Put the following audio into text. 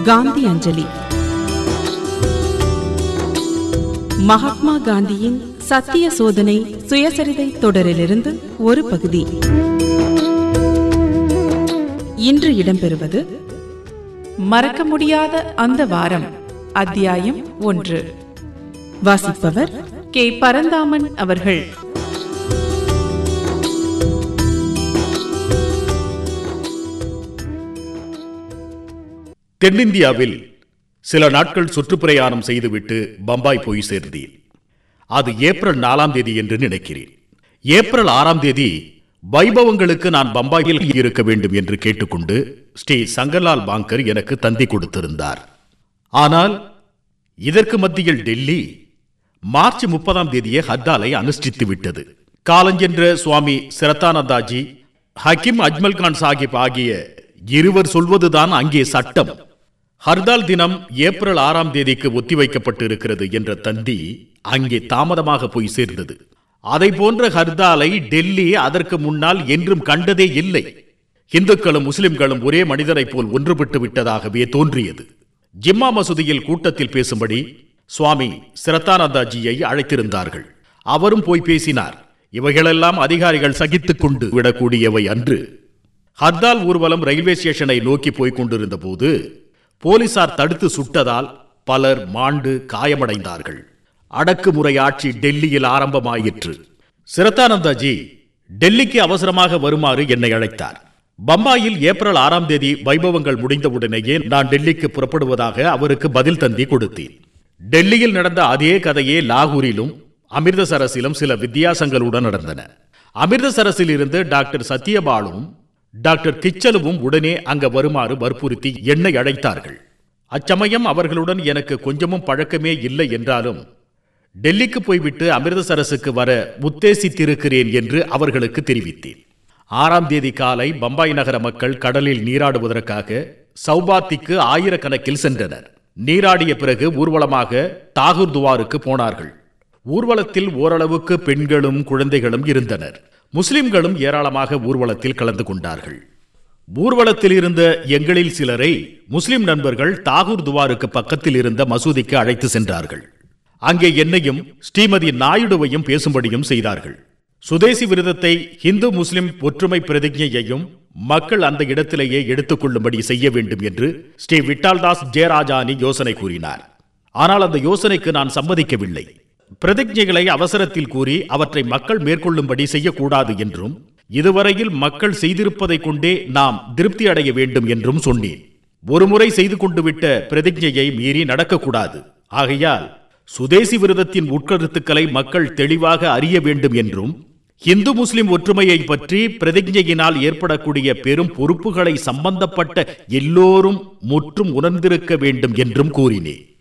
காந்தி அஞ்சலி மகாத்மா காந்தியின் சத்திய சோதனை சுயசரிதை தொடரிலிருந்து ஒரு பகுதி இன்று இடம்பெறுவது மறக்க முடியாத அந்த வாரம் அத்தியாயம் ஒன்று வாசிப்பவர் கே பரந்தாமன் அவர்கள் தென்னிந்தியாவில் சில நாட்கள் சுற்றுப்பிரயாணம் செய்துவிட்டு பம்பாய் போய் சேர்ந்தேன் அது ஏப்ரல் நாலாம் தேதி என்று நினைக்கிறேன் ஏப்ரல் ஆறாம் தேதி வைபவங்களுக்கு நான் பம்பாயில் இருக்க வேண்டும் என்று கேட்டுக்கொண்டு ஸ்ரீ சங்கர்லால் பாங்கர் எனக்கு தந்தி கொடுத்திருந்தார் ஆனால் இதற்கு மத்தியில் டெல்லி மார்ச் முப்பதாம் தேதியே ஹர்தாலை அனுஷ்டித்து விட்டது காலஞ்சென்ற சுவாமி சிரத்தானந்தாஜி ஹக்கிம் அஜ்மல் கான் சாஹிப் ஆகிய இருவர் சொல்வதுதான் அங்கே சட்டம் ஹர்தால் தினம் ஏப்ரல் ஆறாம் தேதிக்கு ஒத்திவைக்கப்பட்டு இருக்கிறது என்ற தந்தி அங்கே தாமதமாக போய் சேர்ந்தது அதை போன்ற ஹர்தாலை டெல்லி அதற்கு முன்னால் என்றும் கண்டதே இல்லை இந்துக்களும் முஸ்லிம்களும் ஒரே மனிதரைப் போல் ஒன்றுபட்டு விட்டதாகவே தோன்றியது ஜிம்மா மசூதியில் கூட்டத்தில் பேசும்படி சுவாமி சிரத்தானந்தாஜியை அழைத்திருந்தார்கள் அவரும் போய் பேசினார் இவைகளெல்லாம் அதிகாரிகள் சகித்துக் கொண்டு விடக்கூடியவை அன்று ஹர்தால் ஊர்வலம் ரயில்வே ஸ்டேஷனை நோக்கி போய்க் கொண்டிருந்த போது போலீசார் தடுத்து சுட்டதால் பலர் மாண்டு காயமடைந்தார்கள் அடக்குமுறை ஆட்சி டெல்லியில் ஆரம்பமாயிற்று சிரத்தானந்தாஜி டெல்லிக்கு அவசரமாக வருமாறு என்னை அழைத்தார் பம்பாயில் ஏப்ரல் ஆறாம் தேதி வைபவங்கள் முடிந்தவுடனேயே நான் டெல்லிக்கு புறப்படுவதாக அவருக்கு பதில் தந்தி கொடுத்தேன் டெல்லியில் நடந்த அதே கதையே லாகூரிலும் அமிர்தசரஸிலும் சில வித்தியாசங்களுடன் நடந்தன அமிர்தசரஸில் இருந்து டாக்டர் சத்யபாலும் டாக்டர் கிச்சலுவும் உடனே அங்க வருமாறு வற்புறுத்தி என்னை அழைத்தார்கள் அச்சமயம் அவர்களுடன் எனக்கு கொஞ்சமும் பழக்கமே இல்லை என்றாலும் டெல்லிக்கு போய்விட்டு அமிர்தசரஸுக்கு வர உத்தேசித்திருக்கிறேன் என்று அவர்களுக்கு தெரிவித்தேன் ஆறாம் தேதி காலை பம்பாய் நகர மக்கள் கடலில் நீராடுவதற்காக சௌபாத்திக்கு ஆயிரக்கணக்கில் சென்றனர் நீராடிய பிறகு ஊர்வலமாக தாகூர் துவாருக்கு போனார்கள் ஊர்வலத்தில் ஓரளவுக்கு பெண்களும் குழந்தைகளும் இருந்தனர் முஸ்லிம்களும் ஏராளமாக ஊர்வலத்தில் கலந்து கொண்டார்கள் ஊர்வலத்தில் இருந்த எங்களில் சிலரை முஸ்லிம் நண்பர்கள் தாகூர் துவாருக்கு பக்கத்தில் இருந்த மசூதிக்கு அழைத்து சென்றார்கள் அங்கே என்னையும் ஸ்ரீமதி நாயுடுவையும் பேசும்படியும் செய்தார்கள் சுதேசி விரதத்தை இந்து முஸ்லிம் ஒற்றுமை பிரதிஜையையும் மக்கள் அந்த இடத்திலேயே எடுத்துக்கொள்ளும்படி செய்ய வேண்டும் என்று ஸ்ரீ விட்டால்தாஸ் ஜெயராஜானி யோசனை கூறினார் ஆனால் அந்த யோசனைக்கு நான் சம்மதிக்கவில்லை பிரதிஜைகளை அவசரத்தில் கூறி அவற்றை மக்கள் மேற்கொள்ளும்படி செய்யக்கூடாது என்றும் இதுவரையில் மக்கள் செய்திருப்பதை கொண்டே நாம் திருப்தி அடைய வேண்டும் என்றும் சொன்னேன் ஒருமுறை செய்து கொண்டு விட்ட பிரதிஜையை மீறி நடக்கக்கூடாது ஆகையால் சுதேசி விரதத்தின் உட்கருத்துக்களை மக்கள் தெளிவாக அறிய வேண்டும் என்றும் இந்து முஸ்லிம் ஒற்றுமையை பற்றி பிரதிஜையினால் ஏற்படக்கூடிய பெரும் பொறுப்புகளை சம்பந்தப்பட்ட எல்லோரும் முற்றும் உணர்ந்திருக்க வேண்டும் என்றும் கூறினேன்